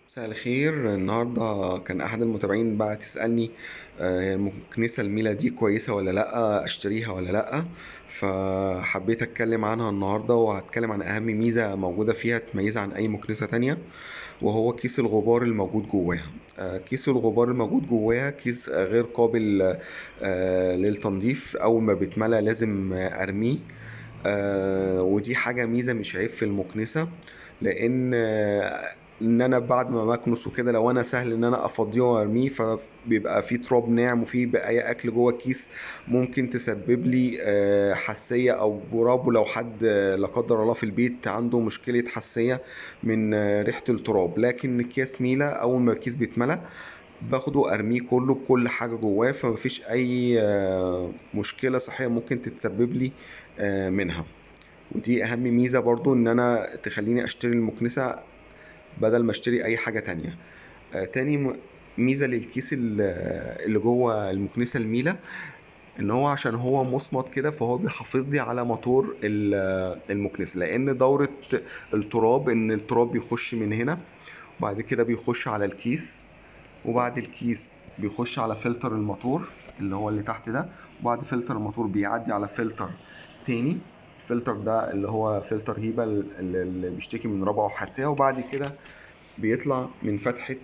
مساء الخير النهاردة كان أحد المتابعين بعت يسألني آه، هي المكنسة الميلة دي كويسة ولا لأ أشتريها ولا لأ فحبيت أتكلم عنها النهاردة وهتكلم عن أهم ميزة موجودة فيها تميزها عن أي مكنسة تانية وهو كيس الغبار الموجود جواها آه، كيس الغبار الموجود جواها كيس غير قابل آه، للتنظيف أول ما بيتملى لازم أرميه آه، ودي حاجة ميزة مش عيب في المكنسة لأن آه، ان انا بعد ما بكنس وكده لو انا سهل ان انا افضيه وارميه فبيبقى فيه تراب ناعم وفيه بقايا اكل جوه الكيس ممكن تسبب لي آه، حساسيه او جراب ولو حد آه، لا قدر الله في البيت عنده مشكله حساسيه من آه، ريحه التراب لكن اكياس ميلا اول ما الكيس بيتملى باخده ارميه كله بكل حاجه جواه فمفيش اي آه، مشكله صحيه ممكن تتسبب لي آه، منها ودي اهم ميزه برضو ان انا تخليني اشتري المكنسه بدل ما اشتري اي حاجة تانية آه، تاني م- ميزة للكيس ال- اللي جوه المكنسة الميلة ان هو عشان هو مصمت كده فهو بيحافظ لي على موتور ال- المكنسة لان دورة التراب ان التراب بيخش من هنا وبعد كده بيخش على الكيس وبعد الكيس بيخش على فلتر الموتور اللي هو اللي تحت ده وبعد فلتر الموتور بيعدي على فلتر تاني الفلتر ده اللي هو فلتر هيبا اللي اللي بيشتكي من ربع وحساسية وبعد كده بيطلع من فتحة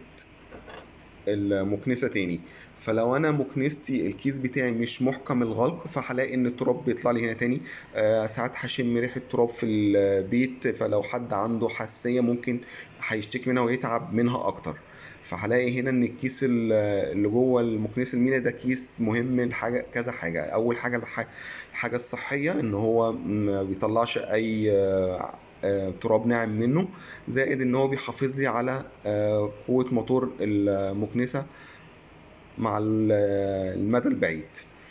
المكنسة تاني فلو انا مكنستي الكيس بتاعي مش محكم الغلق فهلاقي ان التراب بيطلع لي هنا تاني آه ساعات هشم ريحة تراب في البيت فلو حد عنده حساسية ممكن هيشتكي منها ويتعب منها اكتر فهلاقي هنا ان الكيس ال- اللي جوه المكنسة المينا ده كيس مهم لحاجة كذا حاجة اول حاجة الح- الحاجة الصحية ان هو ما بيطلعش اي آه، آه، تراب ناعم منه زائد ان هو بيحافظ لي على آه، قوة موتور المكنسة مع ال- المدى البعيد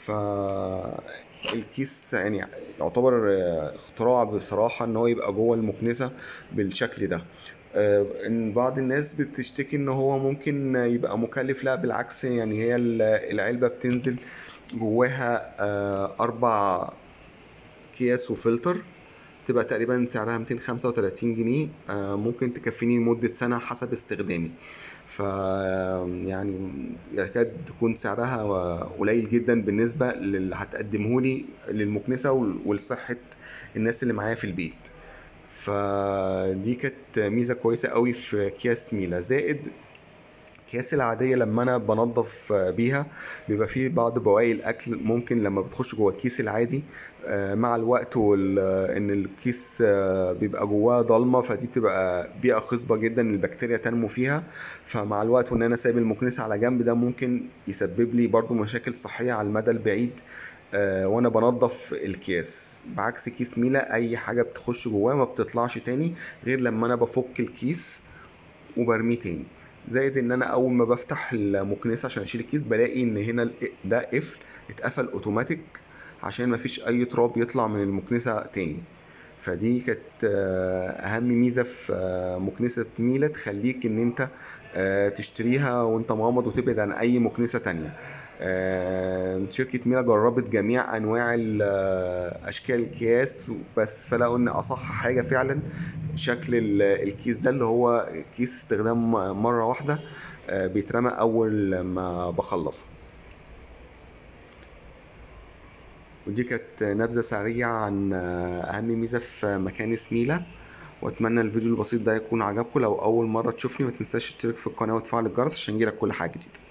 فالكيس يعني يعتبر آه، اختراع بصراحة ان هو يبقى جوه المكنسة بالشكل ده آه، ان بعض الناس بتشتكي ان هو ممكن يبقى مكلف لا بالعكس يعني هي ال- العلبة بتنزل جواها آه، اربع اكياس وفلتر تبقى تقريبا سعرها 235 جنيه آه، ممكن تكفيني لمدة سنة حسب استخدامي ف يعني يكاد تكون سعرها قليل جدا بالنسبة للي هتقدمه لي للمكنسة ول- ولصحة الناس اللي معايا في البيت فدي كانت ميزة كويسة قوي في اكياس ميلا زائد الأكياس العادية لما أنا بنضف بيها بيبقى فيه بعض بواقي الأكل ممكن لما بتخش جوه الكيس العادي آه، مع الوقت وال... إن الكيس آه، بيبقى جواه ضلمة فدي بتبقى بيئة خصبة جدا البكتيريا تنمو فيها فمع الوقت وإن أنا سايب المكنسة على جنب ده ممكن يسبب لي برضو مشاكل صحية على المدى البعيد آه، وأنا بنضف الكيس بعكس كيس ميلا أي حاجة بتخش جواه ما بتطلعش تاني غير لما أنا بفك الكيس وبرميه تاني زائد ان انا اول ما بفتح المكنسه عشان اشيل الكيس بلاقي ان هنا ال- ده قفل اتقفل اوتوماتيك عشان مفيش اي تراب يطلع من المكنسه تاني فدي كانت آه، اهم ميزه في آه، مكنسه ميلا تخليك ان انت آه، تشتريها وانت مغمض وتبعد عن اي مكنسه تانية آه، شركة ميلا جربت جميع انواع ال- آه، اشكال الكياس بس فلقوا ان اصح حاجة فعلا شكل ال- الكيس ده اللي هو كيس استخدام مرة واحدة آه، بيترمى اول ما بخلصه ودي كانت نبذة سريعة عن آه، أهم ميزة في مكانس ميلا وأتمنى الفيديو البسيط ده يكون عجبكم لو أول مرة تشوفني ما تنساش تشترك في القناة وتفعل الجرس عشان يجيلك كل حاجة جديدة